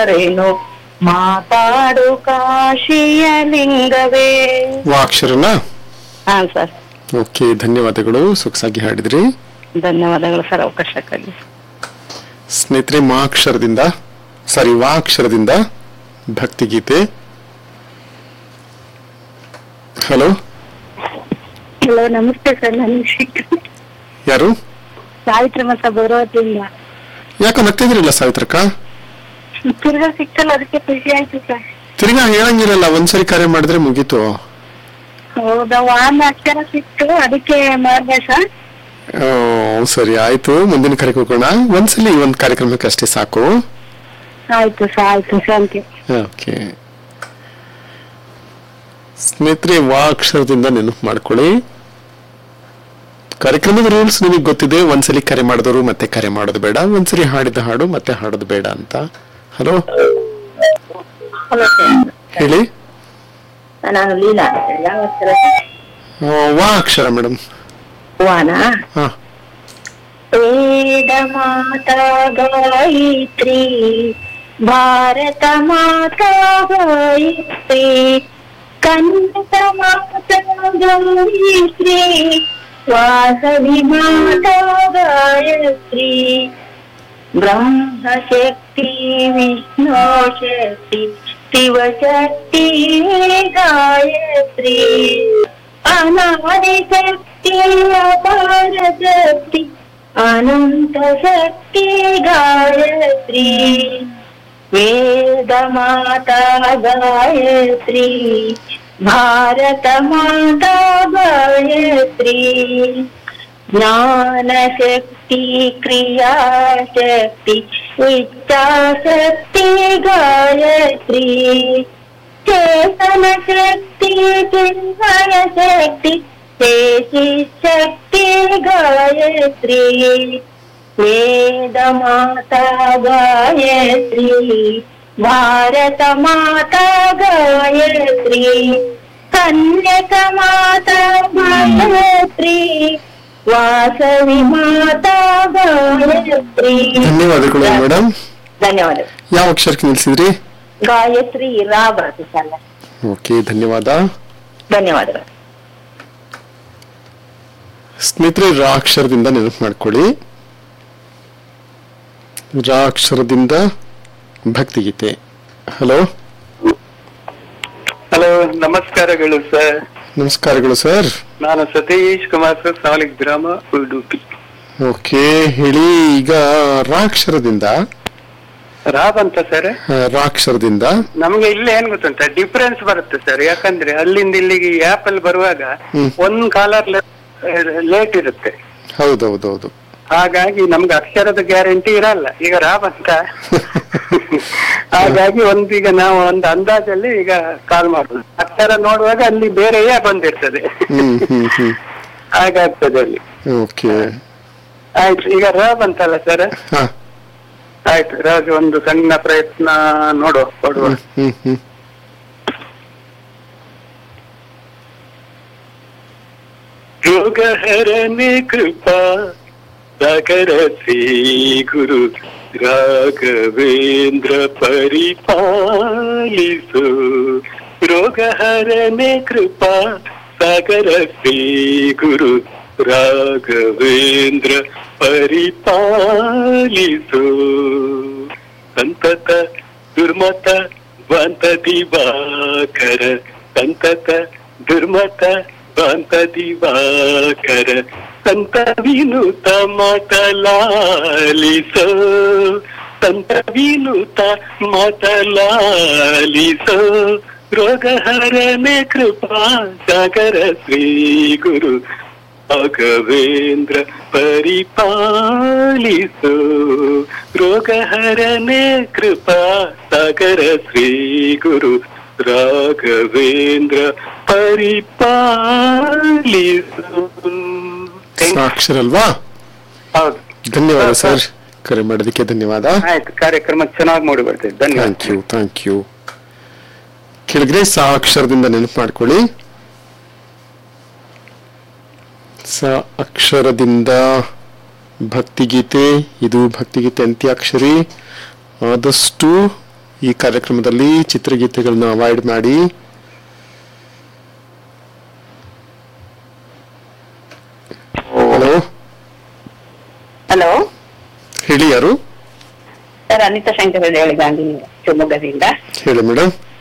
ಯಾರೇನು ಮಾತಾಡು ಕಾಶಿಯ ಲಿಂಗವೇ ವಾ ಅಕ್ಷರನ ಹಾ ಸರ್ ಓಕೆ ಧನ್ಯವಾದಗಳು ಸೊಗಸಾಗಿ ಹಾಡಿದ್ರಿ ಧನ್ಯವಾದಗಳು ಸರ್ ಅವಕಾಶಕ್ಕಾಗಿ ಸ್ನೇಹಿತರೆ ಮಾ ಅಕ್ಷರದಿಂದ ಸಾರಿ ವಾ ಅಕ್ಷರದಿಂದ ಭಕ್ತಿಗೀತೆ ಹಲೋ ಹಲೋ ನಮಸ್ತೆ ಸರ್ ನನಗೆ ಸಿಕ್ಕ ಯಾರು ಸಾವಿತ್ರಿ ಮತ ಬರೋದ್ರಿಂದ ಯಾಕೆ ನಗ್ತಿದ್ರಿಲ್ಲ ಸಾವಿತ್ರಕ್ಕ ತಿರ್ಗಾ ಸಿಕ್ಕಲ್ಲ ಅದಕ್ಕೆ ಖುಷಿ ಆಯ್ತು ಸರ್ ತಿರ್ಗಾ ಹೇಳಂಗಿರಲ್ಲ ಒಂದ್ಸರಿ ಕರೆ ಮಾಡಿದ್ರೆ ಮುಗೀತು ಹೌದಾ ವಾರ ಅಕ್ಷರ ಸಿಕ್ತು ಅದಕ್ಕೆ ಮಾಡ್ದೆ ಸರ್ ಆ, ಸರಿ ಆಯ್ತು ಮುಂದಿನ ಕರೆಗೆ ಹೋಗೋಣ ಒಂದ್ಸಲಿ ಒಂದ್ ಕಾರ್ಯಕ್ರಮಕ್ಕೆ ಅಷ್ಟೇ ಸಾಕು ಆಯ್ತು ಸರ್ ಆಯ್ತು ಥ್ಯಾಂಕ್ ಯು ಓಕೆ ಸ್ನೇಹಿತರೆ ವಾ ಅಕ್ಷರದಿಂದ ನೆನಪು ಮಾಡ್ಕೊಳ್ಳಿ ಕಾರ್ಯಕ್ರಮದ ರೂಲ್ಸ್ ನಿಮಗೆ ಗೊತ್ತಿದೆ ಒಂದ್ಸಲಿ ಕರೆ ಮಾಡಿದವರು ಮತ್ತೆ ಕರೆ ಮಾಡೋದು ಬೇಡ ಒಂದ್ಸಲಿ ಹಾಡಿದ ಹಾಡು ಮತ್ತೆ ಹಾಡೋದು ಬೇಡ ಅಂತ ಹಲೋ ಹಲೋ ಹೇಳಿ ಸರ್ ನಾನು ಲೀಲಾ ಅಂತ ಹೇಳಿ. ಯಾವ ಅಕ್ಷರ ಆ, ವಾ ಅಕ್ಷರ ಮೇಡಮ್ ವಾನಾ ಹಾ ವೇದ ಮಾತಾ ಗಾಯತ್ರಿ ಭಾರತ ಮಾತಾ ಗಾಯತ್ರಿ ಕನ್ನಡ ಮಾತಾ ಗಾಯತ್ರಿ ವಾಸವಿ ಮಾತಾ ಗಾಯತ್ರಿ ಬ್ರಹ್ಮ ಶಕ್ತಿ ವಿಷ್ಣು ಶಕ್ತಿ ಶಿವಶಕ್ತಿ ಗಾಯತ್ರಿ ಅನಾದಿ ಶಕ್ತಿ ಅಪಾರ ಶಕ್ತಿ ಅನಂತ ಶಕ್ತಿ ಗಾಯತ್ರಿ ವೇದ ಮಾತಾ ಗಾಯತ್ರಿ ಭಾರತ ಮಾತಾ ಗಾಯತ್ರಿ ಜ್ಞಾನ ಶಕ್ತಿ ಕ್ರಿಯಾ ಶಕ್ತಿ ಇಚ್ಛಾ ಶಕ್ತಿ ಗಾಯತ್ರಿ ಚೇತನ ಶಕ್ತಿ ಚಿನ್ಮಯ ಶಕ್ತಿ ಶೇಷಿ ಶಕ್ತಿ ಗಾಯತ್ರಿ ವೇದ ಮಾತಾ ಗಾಯತ್ರಿ ಭಾರತ ಮಾತಾ ಗಾಯತ್ರಿ ಕನ್ಯಕ ಮಾತಾ ಗಾಯತ್ರಿ ವಾಸವಿ ಮಾತಾ ಗಾಯತ್ರಿ ಧನ್ಯವಾದಗಳು ಮೇಡಮ್ ಧನ್ಯವಾದ ಯಾವ ಅಕ್ಷರಕ್ಕೆ ನಿಲ್ಸಿದ್ರಿ ಗಾಯತ್ರಿ ರಾ ಬರುತ್ತೆ ಸರ್ ಓಕೆ ಧನ್ಯವಾದ ಧನ್ಯವಾದಗಳು ಸ್ನೇಹಿತರೆ ರಾ ಅಕ್ಷರದಿಂದ ನೆನಪು ಮಾಡ್ಕೊಳ್ಳಿ ರಾ ಅಕ್ಷರದಿಂದ ಭಕ್ತಿಗೀತೆ ಹಲೋ ಹಲೋ ನಮಸ್ಕಾರಗಳು ಸರ್ ನಮಸ್ಕಾರಗಳು ಸರ್ ನಾನು ಸತೀಶ್ ಕುಮಾರ್ ಸರ್ ಸಾಲಿಗ್ ಗ್ರಾಮ ಉಡುಪಿ ಓಕೆ ಹೇಳಿ ಈಗ ರಾ ಅಕ್ಷರದಿಂದ ರಾಬ್ ಅಂತ ಸರ್ ಆ, ರಾ ಅಕ್ಷರದಿಂದ ನಮ್ಗೆ ಇಲ್ಲಿ ಏನ್ ಗೊತ್ತುಂಟ ಡಿಫರೆನ್ಸ್ ಬರುತ್ತೆ ಸರ್ ಯಾಕಂದ್ರೆ ಅಲ್ಲಿಂದ ಇಲ್ಲಿಗೆ ಆಪ್ ಅಲ್ಲಿ ಬರುವಾಗ ಹ್ಮ್. ಒಂದ್ ಕಾಲರ್ ಲೇಟ್ ಇರುತ್ತೆ ಹೌದೌದೌದು ಹಾಗಾಗಿ ನಮ್ಗೆ ಅಕ್ಷರದ ಗ್ಯಾರಂಟಿ ಇರಲ್ಲ ಈಗ ರಾಬ್ ಅಂತ ಹಾಗಾಗಿ ಒಂದೀಗ ನಾವು ಒಂದು ಅಂದಾಜಲ್ಲಿ ಈಗ ಕಾಲ್ ಮಾಡುದು ಅಕ್ಷರ ನೋಡುವಾಗ ಅಲ್ಲಿ ಬೇರೆಯೇ ಬಂದಿರ್ತದೆ ಹ್ಮ್ ಹ್ಮ್ ಹ್ಮ್ ಹಾಗಾಗ್ತದೆ ಅಲ್ಲಿ ಓಕೆ ಆಯ್ತು ಈಗ ರಾಬ್ ಅಂತಲ್ಲ ಸರ್ ಹಾ ಆಯ್ತು ರಾಜು ಒಂದು ಸಣ್ಣ ಪ್ರಯತ್ನ ನೋಡುವ ಕೊಡುವ ಹ್ಮ್ ಹ್ಮ್ ಯೋಗ ಹರನೆ ಕೃಪಾ ಸಾಗರ ಶ್ರೀ ಗುರು ರಾಘವೇಂದ್ರ ಪರಿಪಾಲಿಸು ರೋಗ ಹರನೆ ಕೃಪಾ ಸಾಗರ ಶ್ರೀ ಗುರು ರಾಘವೇಂದ್ರ ಪರಿಪಾಲಿಸು ಸಂತತ ದುರ್ಮತ ವಂತ ದಿವಾಕರ ಸಂತತ ದುರ್ಮತ ವಂತ ದಿವಾಕರ ಸಂತ ವಿನುತ ಮತಲಾಲಿಸೋ ಸಂತ ವಿನುತ ಮತಲಾಲಿಸೋ ರೋಗ ಹರನೆ ಕೃಪಾ ಸಾಗರ ಶ್ರೀ ಗುರು ರಾಘವೇಂದ್ರ ಪರಿಪಾಲಿಸು ರೋಗ ಹರನೆ ಕೃಪಾ ಸಾಗರ ಶ್ರೀ ಗುರು ರಾಘವೇಂದ್ರ ಪರಿಪಾಲಿಸು ಸಾಕ್ಷರ ಅಲ್ವಾ ಹೌದು ಧನ್ಯವಾದ ಸರ್ ಕರೆ ಮಾಡೋದಕ್ಕೆ ಧನ್ಯವಾದ ಆಯ್ತು ಕಾರ್ಯಕ್ರಮ ಚೆನ್ನಾಗಿ ಮೂಡಿ ಬರ್ತದೆ ಧನ್ಯವಾದ ಥ್ಯಾಂಕ್ ಯು ಥ್ಯಾಂಕ್ ಯು ಕೆಳಗಡೆ ಸಾ ಅಕ್ಷರದಿಂದ ನೆನಪು ಮಾಡ್ಕೊಳ್ಳಿ ಸ ಅಕ್ಷರದಿಂದ ಭಕ್ತಿಗೀತೆ ಇದು ಭಕ್ತಿಗೀತೆ ಅಂತ್ಯಾಕ್ಷರಿ ಆದಷ್ಟು ಈ ಕಾರ್ಯಕ್ರಮದಲ್ಲಿ ಚಿತ್ರಗೀತೆಗಳನ್ನ ಅವಾಯ್ಡ್ ಮಾಡಿ ಹಲೋ ಹಲೋ ಹೇಳಿ ಯಾರು ಸರ್ ಅನಿತಾ ಶಂಕರ ಹೇಳಿ ಗಾಂಧಿ ಶಿವಮೊಗ್ಗದಿಂದ ಹೇಳಿ ಮೇಡಮ್